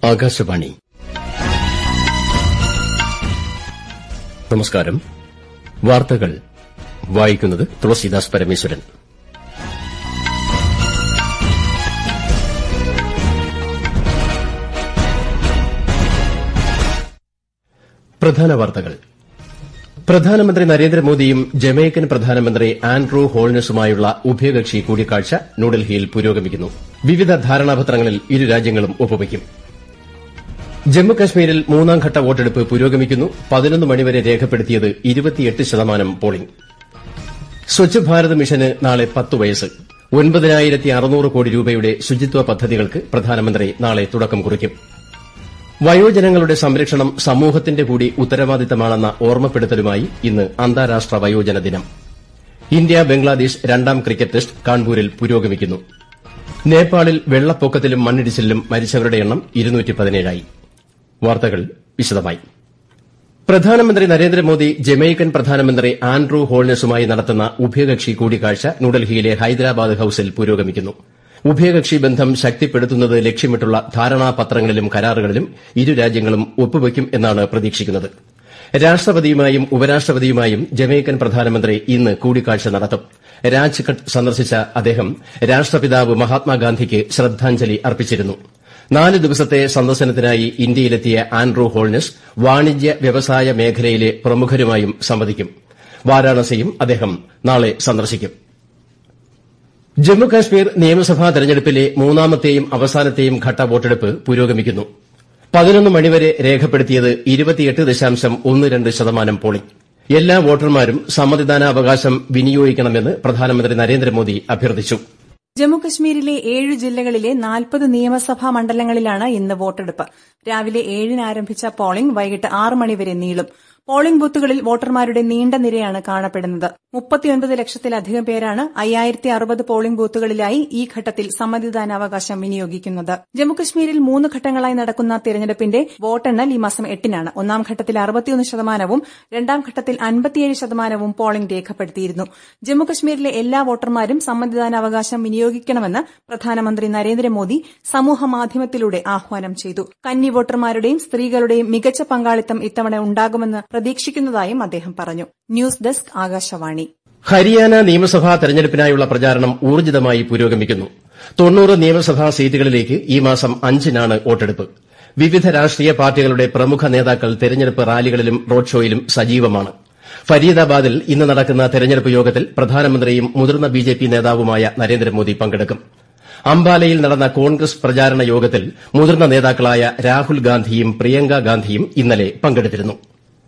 ആകാശവാണി നമസ്കാരം വാർത്തകൾ വായിക്കുന്നത് തുളസീദാസ് പരമേശ്വരൻ പ്രധാന വാർത്തകൾ പ്രധാനമന്ത്രി നരേന്ദ്രമോദിയും ജമൈക്കൻ പ്രധാനമന്ത്രി ആൻഡ്രൂ ഹോൾനസുമായുള്ള ഉഭയകക്ഷി കൂടിക്കാഴ്ച ന്യൂഡൽഹിയിൽ പുരോഗമിക്കുന്നു വിവിധ ധാരണാപത്രങ്ങളിൽ ഇരു രാജ്യങ്ങളും ഒപ്പുവയ്ക്കും ജമ്മുകശ്മീരിൽ മൂന്നാംഘട്ട വോട്ടെടുപ്പ് പുരോഗമിക്കുന്നു പതിനൊന്ന് മണിവരെ രേഖപ്പെടുത്തിയത് ഇരുപത്തിയെട്ട് ശതമാനം പോളിംഗ് സ്വച്ഛ് ഭാരത് മിഷന് നാളെ പത്ത് വയസ്സ് ഒൻപതിനായിരത്തി അറുന്നൂറ് കോടി രൂപയുടെ ശുചിത്വ പദ്ധതികൾക്ക് പ്രധാനമന്ത്രി നാളെ തുടക്കം കുറിക്കും വയോജനങ്ങളുടെ സംരക്ഷണം സമൂഹത്തിന്റെ കൂടി ഉത്തരവാദിത്തമാണെന്ന ഓർമ്മപ്പെടുത്തലുമായി ഇന്ന് അന്താരാഷ്ട്ര വയോജന ദിനം ഇന്ത്യ ബംഗ്ലാദേശ് രണ്ടാം ക്രിക്കറ്റ് ടെസ്റ്റ് കാൺപൂരിൽ പുരോഗമിക്കുന്നു നേപ്പാളിൽ വെള്ളപ്പൊക്കത്തിലും മണ്ണിടിച്ചിലിലും മരിച്ചവരുടെ എണ്ണം ആയി വാർത്തകൾ വിശദമായി പ്രധാനമന്ത്രി നരേന്ദ്രമോദി ജമൈക്കൻ പ്രധാനമന്ത്രി ആൻഡ്രൂ ഹോൾനസുമായി നടത്തുന്ന ഉഭയകക്ഷി കൂടിക്കാഴ്ച ന്യൂഡൽഹിയിലെ ഹൈദരാബാദ് ഹൌസിൽ പുരോഗമിക്കുന്നു ഉഭയകക്ഷി ബന്ധം ശക്തിപ്പെടുത്തുന്നത് ലക്ഷ്യമിട്ടുള്ള ധാരണാപത്രങ്ങളിലും കരാറുകളിലും ഇരു രാജ്യങ്ങളും ഒപ്പുവയ്ക്കും എന്നാണ് പ്രതീക്ഷിക്കുന്നത് രാഷ്ട്രപതിയുമായും ഉപരാഷ്ട്രപതിയുമായും ജമൈക്കൻ പ്രധാനമന്ത്രി ഇന്ന് കൂടിക്കാഴ്ച നടത്തും രാജ്ഘട്ട് സന്ദർശിച്ച അദ്ദേഹം രാഷ്ട്രപിതാവ് മഹാത്മാഗാന്ധിക്ക് ശ്രദ്ധാഞ്ജലി അർപ്പിച്ചിരുന്നു നാല് ദിവസത്തെ സന്ദർശനത്തിനായി ഇന്ത്യയിലെത്തിയ ആൻഡ്രൂ ഹോൾനസ് വാണിജ്യ വ്യവസായ മേഖലയിലെ പ്രമുഖരുമായും സംവദിക്കും വാരാണസിയും അദ്ദേഹം നാളെ സന്ദർശിക്കും ജമ്മുകാശ്മീർ നിയമസഭാ തെരഞ്ഞെടുപ്പിലെ മൂന്നാമത്തെയും അവസാനത്തെയും ഘട്ട വോട്ടെടുപ്പ് പുരോഗമിക്കുന്നു പതിനൊന്ന് മണിവരെ രേഖപ്പെടുത്തിയത് ഇരുപത്തിയെട്ട് ദശാംശം ഒന്ന് രണ്ട് ശതമാനം പോളിംഗ് എല്ലാ വോട്ടർമാരും സമ്മതിദാനാവകാശം വിനിയോഗിക്കണമെന്ന് പ്രധാനമന്ത്രി നരേന്ദ്രമോദി അഭ്യർത്ഥിച്ചു ജമ്മുകശ്മീരിലെ ഏഴ് ജില്ലകളിലെ നാൽപ്പത് നിയമസഭാ മണ്ഡലങ്ങളിലാണ് ഇന്ന് വോട്ടെടുപ്പ് രാവിലെ ഏഴിന് ആരംഭിച്ച പോളിംഗ് വൈകിട്ട് ആറ് മണിവരെ നീളും പോളിംഗ് ബൂത്തുകളിൽ വോട്ടർമാരുടെ നീണ്ട നിരയാണ് കാണപ്പെടുന്നത് മുപ്പത്തിയൊൻപത് ലക്ഷത്തിലധികം പേരാണ് അയ്യായിരത്തി അറുപത് പോളിംഗ് ബൂത്തുകളിലായി ഈ ഘട്ടത്തിൽ സമ്മതിദാനാവകാശം വിനിയോഗിക്കുന്നത് ജമ്മുകശ്മീരിൽ മൂന്ന് ഘട്ടങ്ങളായി നടക്കുന്ന തിരഞ്ഞെടുപ്പിന്റെ വോട്ടെണ്ണൽ ഈ മാസം എട്ടിനാണ് ഒന്നാം ഘട്ടത്തിൽ അറുപത്തിയൊന്ന് ശതമാനവും രണ്ടാം ഘട്ടത്തിൽ അൻപത്തിയേഴ് ശതമാനവും പോളിംഗ് രേഖപ്പെടുത്തിയിരുന്നു ജമ്മുകശ്മീരിലെ എല്ലാ വോട്ടർമാരും സമ്മതിദാനാവകാശം വിനിയോഗിക്കണമെന്ന് പ്രധാനമന്ത്രി നരേന്ദ്രമോദി സമൂഹമാധ്യമത്തിലൂടെ ആഹ്വാനം ചെയ്തു കന്നി വോട്ടർമാരുടെയും സ്ത്രീകളുടെയും മികച്ച പങ്കാളിത്തം ഇത്തവണ ഉണ്ടാകുമെന്ന് പ്രതീക്ഷിക്കുന്നതായും അദ്ദേഹം പറഞ്ഞു ന്യൂസ് ഡെസ്ക് ആകാശവാണി ഹരിയാന നിയമസഭാ തെരഞ്ഞെടുപ്പിനായുള്ള പ്രചാരണം ഊർജ്ജിതമായി പുരോഗമിക്കുന്നു തൊണ്ണൂറ് നിയമസഭാ സീറ്റുകളിലേക്ക് ഈ മാസം അഞ്ചിനാണ് വോട്ടെടുപ്പ് വിവിധ രാഷ്ട്രീയ പാർട്ടികളുടെ പ്രമുഖ നേതാക്കൾ തെരഞ്ഞെടുപ്പ് റാലികളിലും റോഡ് ഷോയിലും സജീവമാണ് ഫരീദാബാദിൽ ഇന്ന് നടക്കുന്ന തെരഞ്ഞെടുപ്പ് യോഗത്തിൽ പ്രധാനമന്ത്രിയും മുതിർന്ന ബിജെപി നേതാവുമായ നരേന്ദ്രമോദി പങ്കെടുക്കും അംബാലയിൽ നടന്ന കോൺഗ്രസ് പ്രചാരണ യോഗത്തിൽ മുതിർന്ന നേതാക്കളായ രാഹുൽ ഗാന്ധിയും പ്രിയങ്ക ഗാന്ധിയും ഇന്നലെ പങ്കെടുത്തിരുന്നു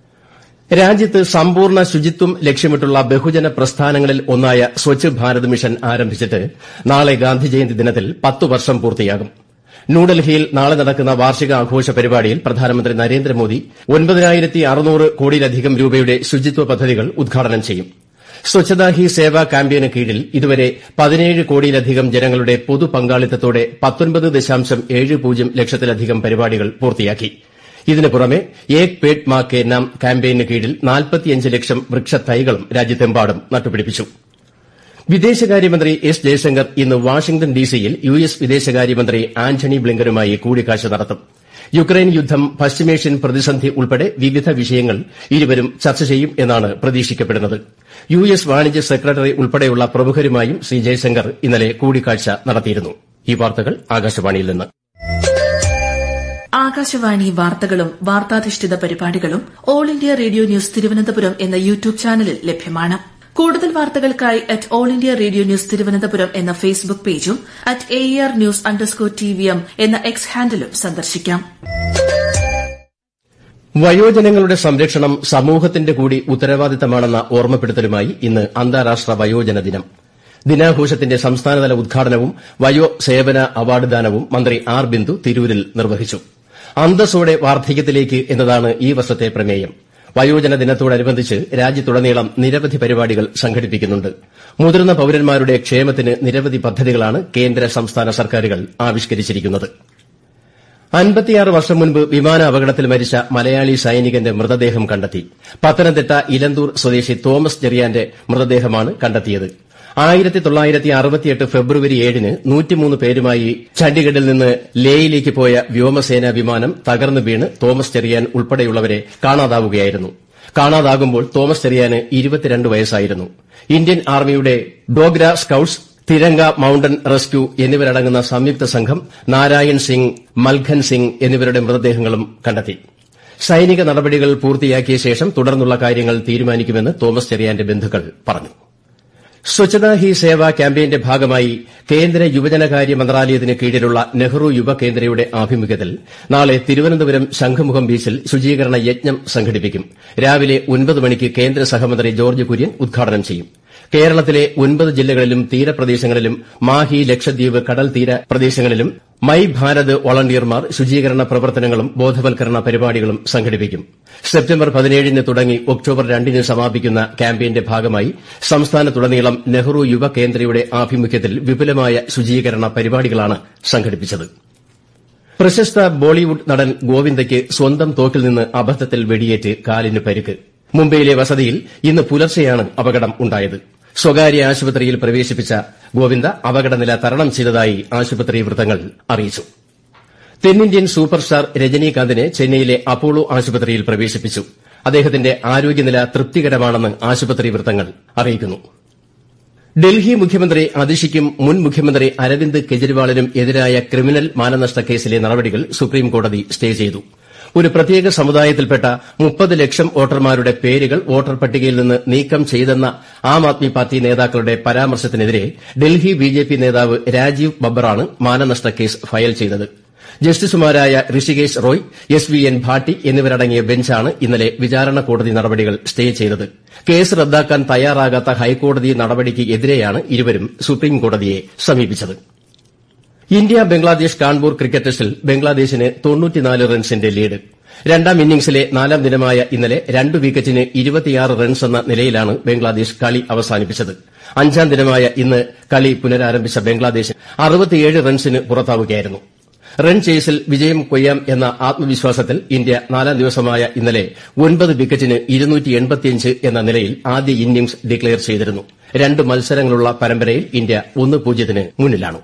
രാജ്യത്ത് സമ്പൂർണ്ണ ശുചിത്വം ലക്ഷ്യമിട്ടുള്ള ബഹുജന പ്രസ്ഥാനങ്ങളിൽ ഒന്നായ സ്വച്ഛ് ഭാരത് മിഷൻ ആരംഭിച്ചിട്ട് നാളെ ഗാന്ധിജയന്തി ദിനത്തിൽ പത്ത് വർഷം പൂർത്തിയാകും ന്യൂഡൽഹിയിൽ നാളെ നടക്കുന്ന വാർഷികാഘോഷ പരിപാടിയിൽ പ്രധാനമന്ത്രി നരേന്ദ്രമോദി ഒൻപതിനായിരത്തി അറുന്നൂറ് കോടിയിലധികം രൂപയുടെ ശുചിത്വ പദ്ധതികൾ ഉദ്ഘാടനം ചെയ്യും സ്വച്ഛതാ ഹി സേവ ക്യാമ്പയിന് കീഴിൽ ഇതുവരെ പതിനേഴ് കോടിയിലധികം ജനങ്ങളുടെ പൊതു പങ്കാളിത്തത്തോടെ പത്തൊൻപത് ദശാംശം ഏഴ് പൂജ്യം ലക്ഷത്തിലധികം പരിപാടികൾ പൂർത്തിയാക്കി ഇതിനു പുറമെ ഏക് പേഡ് മാ കെ നാം ക്യാമ്പയിന് കീഴിൽ നാൽപ്പത്തിയഞ്ച് ലക്ഷം വൃക്ഷത്തൈകളും രാജ്യത്തെമ്പാടും നട്ടുപിടിപ്പിച്ചു വിദേശകാര്യമന്ത്രി എസ് ജയശങ്കർ ഇന്ന് വാഷിംഗ്ടൺ ഡിസിയിൽ യു എസ് വിദേശകാര്യമന്ത്രി ആന്റണി ബ്ലിങ്കനുമായി കൂടിക്കാഴ്ച നടത്തും യുക്രൈൻ യുദ്ധം പശ്ചിമേഷ്യൻ പ്രതിസന്ധി ഉൾപ്പെടെ വിവിധ വിഷയങ്ങൾ ഇരുവരും ചർച്ച ചെയ്യും എന്നാണ് പ്രതീക്ഷിക്കപ്പെടുന്നത് യു എസ് വാണിജ്യ സെക്രട്ടറി ഉൾപ്പെടെയുള്ള പ്രമുഖരുമായും ശ്രീ ജയശങ്കർ ഇന്നലെ കൂടിക്കാഴ്ച നടത്തിയിരുന്നു ഈ വാർത്തകൾ ആകാശവാണിയിൽ നിന്ന് ആകാശവാണി വാർത്തകളും വാർത്താധിഷ്ഠിത പരിപാടികളും all India radio news Thiruvananthapuram എന്ന യൂട്യൂബ് ചാനലിൽ ലഭ്യമാണ് കൂടുതൽ വാർത്തകൾക്കായി at all India radio news Thiruvananthapuram എന്ന ഫേസ്ബുക്ക് പേജും at A R news underscore T V M എന്ന എക്സ് ഹാൻഡിലും സന്ദർശിക്കാം വയോജനങ്ങളുടെ സംരക്ഷണം സമൂഹത്തിന്റെ കൂടി ഉത്തരവാദിത്തമാണെന്ന ഓർമ്മപ്പെടുത്തലുമായി ഇന്ന് അന്താരാഷ്ട്ര വയോജന ദിനം ദിനാഘോഷത്തിന്റെ സംസ്ഥാനതല ഉദ്ഘാടനവും വയോ സേവന അവാർഡ് ദാനവും മന്ത്രി ആർ ബിന്ദു തിരൂരിൽ നിർവഹിച്ചു അന്തസ്സോടെ വാർദ്ധക്യത്തിലേക്ക് എന്നതാണ് ഈ വർഷത്തെ പ്രമേയം വയോജന ദിനത്തോടനുബന്ധിച്ച് രാജ്യത്തുടനീളം നിരവധി പരിപാടികൾ സംഘടിപ്പിക്കുന്നുണ്ട് മുതിർന്ന പൌരന്മാരുടെ ക്ഷേമത്തിന് നിരവധി പദ്ധതികളാണ് കേന്ദ്ര സംസ്ഥാന സർക്കാരുകൾ ആവിഷ്കരിച്ചിരിക്കുന്നത് അൻപത്തിയാറ് വർഷം മുൻപ് വിമാന അപകടത്തിൽ മരിച്ച മലയാളി സൈനികന്റെ മൃതദേഹം കണ്ടെത്തി പത്തനംതിട്ട ഇലന്തൂർ സ്വദേശി തോമസ് ചെറിയാന്റെ മൃതദേഹമാണ് കണ്ടെത്തിയത് ആയിരത്തി തൊള്ളായിരത്തി അറുപത്തിയെട്ട് ഫെബ്രുവരി ഏഴിന് നൂറ്റിമൂന്ന് പേരുമായി ചണ്ഡിഗഡിൽ നിന്ന് ലേയിലേക്ക് പോയ വ്യോമസേനാ വിമാനം തകർന്നു വീണ് തോമസ് ചെറിയാൻ ഉൾപ്പെടെയുള്ളവരെ കാണാതാവുകയായിരുന്നു കാണാതാകുമ്പോൾ തോമസ് ചെറിയാന് ഇരുപത്തിരണ്ട് വയസ്സായിരുന്നു ഇന്ത്യൻ ആർമിയുടെ Dogra scouts Tiranga mountain rescue എന്നിവരടങ്ങുന്ന സംയുക്ത സംഘം നാരായൺ സിംഗ് മൽഖൻ സിംഗ് എന്നിവരുടെ മൃതദേഹങ്ങളും കണ്ടെത്തി സൈനിക നടപടികൾ പൂർത്തിയാക്കിയ ശേഷം തുടർന്നുള്ള കാര്യങ്ങൾ തീരുമാനിക്കുമെന്ന് തോമസ് ചെറിയാന്റെ ബന്ധുക്കൾ പറഞ്ഞു സ്വച്ഛതാ ഹി സേവ ക്യാമ്പയിന്റെ ഭാഗമായി കേന്ദ്ര യുവജനകാര്യ മന്ത്രാലയത്തിന് കീഴിലുള്ള നെഹ്റു യുവ കേന്ദ്രയുടെ ആഭിമുഖ്യത്തിൽ നാളെ തിരുവനന്തപുരം ശംഖുമുഖം ബീച്ചിൽ ശുചീകരണ യജ്ഞം സംഘടിപ്പിക്കും രാവിലെ ഒൻപത് മണിക്ക് കേന്ദ്ര സഹമന്ത്രി ജോർജ് കുര്യൻ ഉദ്ഘാടനം ചെയ്യും കേരളത്തിലെ ഒൻപത് ജില്ലകളിലും തീരപ്രദേശങ്ങളിലും മാഹി ലക്ഷദ്വീപ് കടൽ തീര പ്രദേശങ്ങളിലും മൈ ഭാരത് വോളണ്ടിയർമാർ ശുചീകരണ പ്രവർത്തനങ്ങളും ബോധവൽക്കരണ പരിപാടികളും സംഘടിപ്പിക്കും സെപ്റ്റംബർ പതിനേഴിന് തുടങ്ങി ഒക്ടോബർ രണ്ടിന് സമാപിക്കുന്ന ക്യാമ്പയിന്റെ ഭാഗമായി സംസ്ഥാനത്തുടനീളം നെഹ്റു യുവ കേന്ദ്രയുടെ ആഭിമുഖ്യത്തിൽ വിപുലമായ ശുചീകരണ പരിപാടികളാണ് സംഘടിപ്പിച്ചത് പ്രശസ്ത ബോളിവുഡ് നടൻ ഗോവിന്ദയ്ക്ക് സ്വന്തം തോക്കിൽ നിന്ന് അബദ്ധത്തിൽ വെടിയേറ്റ് കാലിന് പരിക്ക് മുംബൈയിലെ വസതിയിൽ ഇന്ന് പുലർച്ചെയാണ് അപകടം ഉണ്ടായത് സ്വകാര്യ ആശുപത്രിയിൽ പ്രവേശിപ്പിച്ച ഗോവിന്ദ അപകടനില തരണം ചെയ്തതായി ആശുപത്രി വൃത്തങ്ങൾ അറിയിച്ചു തെന്നിന്ത്യൻ സൂപ്പർ സ്റ്റാർ രജനീകാന്തിനെ ചെന്നൈയിലെ അപ്പോളോ ആശുപത്രിയിൽ പ്രവേശിപ്പിച്ചു അദ്ദേഹത്തിന്റെ ആരോഗ്യനില തൃപ്തികരമാണെന്ന് ആശുപത്രി വൃത്തങ്ങൾ അറിയിക്കുന്നു ഡൽഹി മുഖ്യമന്ത്രി അതിഷിക്കും മുൻ മുഖ്യമന്ത്രി അരവിന്ദ് കെജ്രിവാളിനും എതിരായ ക്രിമിനൽ മാനനഷ്ട കേസിലെ നടപടികൾ സുപ്രീംകോടതി സ്റ്റേ ചെയ്തു ഒരു പ്രത്യേക സമുദായത്തിൽപ്പെട്ട മുപ്പത് ലക്ഷം വോട്ടർമാരുടെ പേരുകൾ വോട്ടർ പട്ടികയിൽ നിന്ന് നീക്കം ചെയ്തെന്ന ആം ആദ്മി പാർട്ടി നേതാക്കളുടെ പരാമർശത്തിനെതിരെ ഡൽഹി ബിജെപി നേതാവ് രാജീവ് ബബ്ബറാണ് മാനനഷ്ട കേസ് ഫയൽ ചെയ്തത് ജസ്റ്റിസുമാരായ Hrishikesh Roy S V N Bhatti എന്നിവരടങ്ങിയ ബെഞ്ചാണ് ഇന്നലെ വിചാരണ കോടതി നടപടികൾ സ്റ്റേ ചെയ്തത് കേസ് റദ്ദാക്കാൻ തയ്യാറാകാത്ത ഹൈക്കോടതി നടപടിക്ക് എതിരെയാണ് ഇരുവരും സുപ്രീംകോടതിയെ സമീപിച്ചത് ഇന്ത്യ ബംഗ്ലാദേശ് കാൺപൂർ ക്രിക്കറ്റ് ടെസ്റ്റിൽ ബംഗ്ലാദേശിന് റൺസിന്റെ ലീഡ് രണ്ടാം ഇന്നിംഗ്സിലെ നാലാം ദിനമായ ഇന്നലെ രണ്ട് വിക്കറ്റിന് റൺസ് എന്ന നിലയിലാണ് ബംഗ്ലാദേശ് കളി അവസാനിപ്പിച്ചത് അഞ്ചാം ദിനമായ ഇന്ന് കളി പുനരാരംഭിച്ച ബംഗ്ലാദേശ് റൺസിന് പുറത്താവുകയായിരുന്നു റൺ ചേസിൽ വിജയം കൊയ്യാം എന്ന ആത്മവിശ്വാസത്തിൽ ഇന്ത്യ നാലാം ദിവസമായ ഇന്നലെ ഒൻപത് വിക്കറ്റിന് എന്ന നിലയിൽ ആദ്യ ഇന്നിംഗ്സ് ഡിക്ലയർ ചെയ്തിരുന്നു രണ്ട് മത്സരങ്ങളുള്ള പരമ്പരയിൽ ഇന്ത്യ ഒന്ന് പൂജ്യത്തിന് മുന്നിലാണ്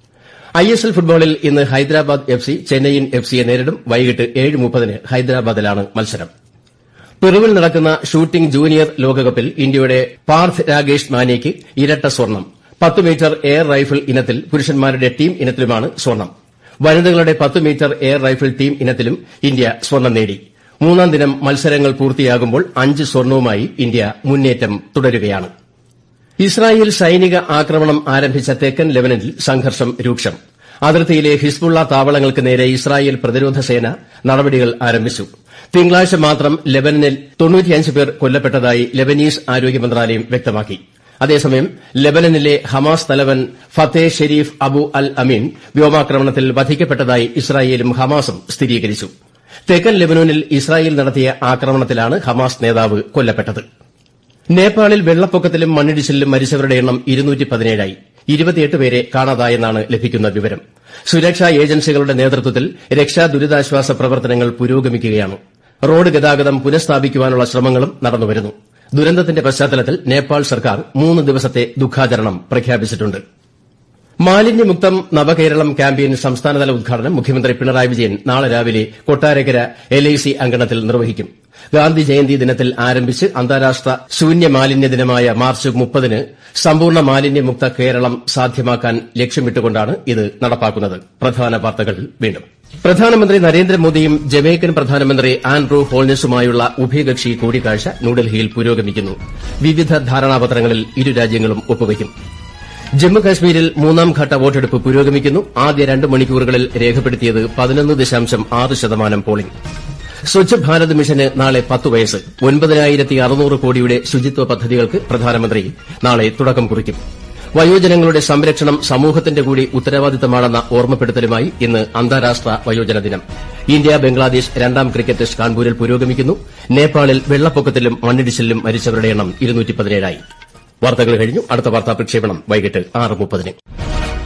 ഐഎസ്എൽ ഫുട്ബോളിൽ ഇന്ന് Hyderabad F C Chennaiyin F സിയെ നേരിടും വൈകിട്ട് ഏഴ് മുപ്പതിന് ഹൈദരാബാദിലാണ് മത്സരം പെറുവിൽ നടക്കുന്ന ഷൂട്ടിംഗ് ജൂനിയർ ലോകകപ്പിൽ ഇന്ത്യയുടെ പാർത്ഥ് രാകേഷ് മാനേയ്ക്ക് ഇരട്ട സ്വർണം പത്ത് മീറ്റർ എയർ റൈഫിൾ ഇനത്തിൽ പുരുഷന്മാരുടെ ടീം ഇനത്തിലുമാണ് സ്വർണം വനിതകളുടെ പത്ത് മീറ്റർ എയർ റൈഫിൾ ടീം ഇനത്തിലും ഇന്ത്യ സ്വർണം നേടി മൂന്നാം ദിനം മത്സരങ്ങൾ പൂർത്തിയാകുമ്പോൾ അഞ്ച് സ്വർണവുമായി ഇന്ത്യ മുന്നേറ്റം തുടരുകയാണ് ഇസ്രായേൽ സൈനിക ആക്രമണം ആരംഭിച്ച തെക്കൻ ലെബനനിൽ സംഘർഷം രൂക്ഷം അതിർത്തിയിലെ ഹിസ്ബുള്ള താവളങ്ങൾക്ക് നേരെ ഇസ്രായേൽ പ്രതിരോധ സേന നടപടികൾ ആരംഭിച്ചു തിങ്കളാഴ്ച മാത്രം ലെബനനിൽ പേർ കൊല്ലപ്പെട്ടതായി ലെബനീസ് ആരോഗ്യ മന്ത്രാലയം വ്യക്തമാക്കി അതേസമയം ലെബനനിലെ ഹമാസ് തലവൻ ഫത്തേ ഷെരീഫ് അബു അൽ അമീൻ വ്യോമാക്രമണത്തിൽ വധിക്കപ്പെട്ടതായി ഇസ്രായേലും ഹമാസും സ്ഥിരീകരിച്ചു തെക്കൻ ലെബനോനിൽ ഇസ്രായേൽ നടത്തിയ ആക്രമണത്തിലാണ് ഹമാസ് നേതാവ് കൊല്ലപ്പെട്ടത് നേപ്പാളിൽ വെള്ളപ്പൊക്കത്തിലും മണ്ണിടിച്ചിലിലും മരിച്ചവരുടെ എണ്ണം ആയി ഇരുപത്തിയെട്ട് പേരെ കാണാതായെന്നാണ് ലഭിക്കുന്ന വിവരം സുരക്ഷാ ഏജൻസികളുടെ നേതൃത്വത്തിൽ രക്ഷാ ദുരിതാശ്വാസ പ്രവർത്തനങ്ങൾ പുരോഗമിക്കുകയാണ് റോഡ് ഗതാഗതം പുനഃസ്ഥാപിക്കുവാനുള്ള ശ്രമങ്ങളും നടന്നുവരുന്നു ദുരന്തത്തിന്റെ പശ്ചാത്തലത്തിൽ നേപ്പാൾ സർക്കാർ മൂന്ന് ദിവസത്തെ ദുഃഖാചരണം പ്രഖ്യാപിച്ചിട്ടുണ്ട് മാലിന്യമുക്തം നവകേരളം ക്യാമ്പയിൻ സംസ്ഥാനതല ഉദ്ഘാടനം മുഖ്യമന്ത്രി പിണറായി വിജയൻ നാളെ രാവിലെ കൊട്ടാരക്കര എൽ ഐ സി അങ്കണത്തിൽ നിർവഹിക്കും ഗാന്ധി ജയന്തി ദിനത്തിൽ ആരംഭിച്ച് അന്താരാഷ്ട്ര ശൂന്യ മാലിന്യ ദിനമായ മാർച്ച് മുപ്പതിന് സമ്പൂർണ്ണ മാലിന്യമുക്ത കേരളം സാധ്യമാക്കാൻ ലക്ഷ്യമിട്ടുകൊണ്ടാണ് ഇത് നടപ്പാക്കുന്നത് പ്രധാന വാർത്തകൾ വീണ്ടും പ്രധാനമന്ത്രി നരേന്ദ്രമോദിയും ജമൈക്കൻ പ്രധാനമന്ത്രി ആൻഡ്രൂ ഹോൾനെസുമായുള്ള ഉഭയകക്ഷി കൂടിക്കാഴ്ച ന്യൂഡൽഹിയിൽ പുരോഗമിക്കുന്നു വിവിധ ധാരണാപത്രങ്ങളിൽ ഇരു രാജ്യങ്ങളും ഒപ്പുവയ്ക്കും ജമ്മുകാശ്മീരിൽ മൂന്നാംഘട്ട വോട്ടെടുപ്പ് പുരോഗമിക്കുന്നു ആദ്യ രണ്ട് മണിക്കൂറുകളിൽ രേഖപ്പെടുത്തിയത് പതിനൊന്ന് ദശാംശം ആറ് ശതമാനം പോളിംഗ് സ്വച്ഛ് ഭാരത് മിഷന് നാളെ പത്ത് വയസ്സ് ഒൻപതിനായിരത്തി അറുന്നൂറ് കോടിയുടെ ശുചിത്വ പദ്ധതികൾക്ക് പ്രധാനമന്ത്രി നാളെ തുടക്കം കുറിക്കും വയോജനങ്ങളുടെ സംരക്ഷണം സമൂഹത്തിന്റെ കൂടി ഉത്തരവാദിത്തമാണെന്ന ഓർമ്മപ്പെടുത്തലുമായി ഇന്ന് അന്താരാഷ്ട്ര വയോജന ദിനം ഇന്ത്യ ബംഗ്ലാദേശ് രണ്ടാം ക്രിക്കറ്റ് ടെസ്റ്റ് കാൺപൂരിൽ പുരോഗമിക്കുന്നു നേപ്പാളിൽ വെള്ളപ്പൊക്കത്തിലും മണ്ണിടിച്ചിലിലും മരിച്ചവരുടെ എണ്ണം ആയി വാർത്തകൾ കഴിഞ്ഞു അടുത്ത വാർത്താ പ്രക്ഷേപണം വൈകിട്ട് ആറ് മുപ്പതിന്